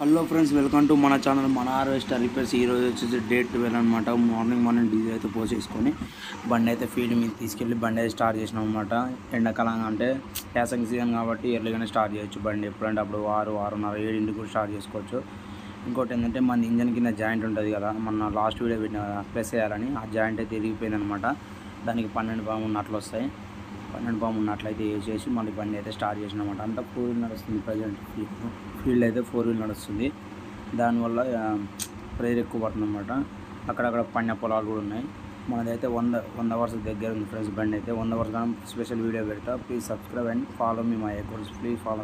hello friends welcome to మన channel మన harvester repairs ఈ రోజు వచ్చేసి డేట్ ట్వెల్వ్ అనమాట మార్నింగ్ మార్నింగ్ డీజిల్ అయితే పోసేసుకొని బండి అయితే ఫీల్డ్ మీద తీసుకెళ్ళి బండి అయితే స్టార్ట్ చేసినాం అనమాట ఎండాకాలం అంటే యాసంగి సీజన్ కాబట్టి ఎర్లీగానే స్టార్ట్ చేయొచ్చు బండి ఎప్పుడంటే అప్పుడు ఆరు ఆరున్నర ఏడింటికి కూడా స్టార్ట్ చేసుకోవచ్చు ఇంకోటి ఏంటంటే మన ఇంజన్ కింద జాయింట్ ఉంటుంది కదా మన లాస్ట్ వీడియో పెట్టిన కదా ప్రెస్ చేయాలని ఆ జాయింట్ అయితే తిరిగిపోయింది అనమాట దానికి పన్నెండు పాము ఉన్నట్లు వస్తాయి పన్నెండు పాము ఉన్నట్లయితే వేసేసి మళ్ళీ బండి అయితే స్టార్ట్ చేసినమాట అంతా ఫోర్ వీల్ నడుస్తుంది ప్రజెంట్ ఫీల్డ్ అయితే ఫోర్ వీల్ నడుస్తుంది దానివల్ల ప్రేర్ ఎక్కువ పడుతుంది అనమాట అక్కడక్కడ పడిన పొలాలు కూడా ఉన్నాయి మనదైతే వంద వంద అవర్స్ దగ్గర ఉంది ఫ్రెండ్స్ బండి అయితే వంద అవర్స్ స్పెషల్ వీడియో పెడతా please subscribe and follow me my accounts please follow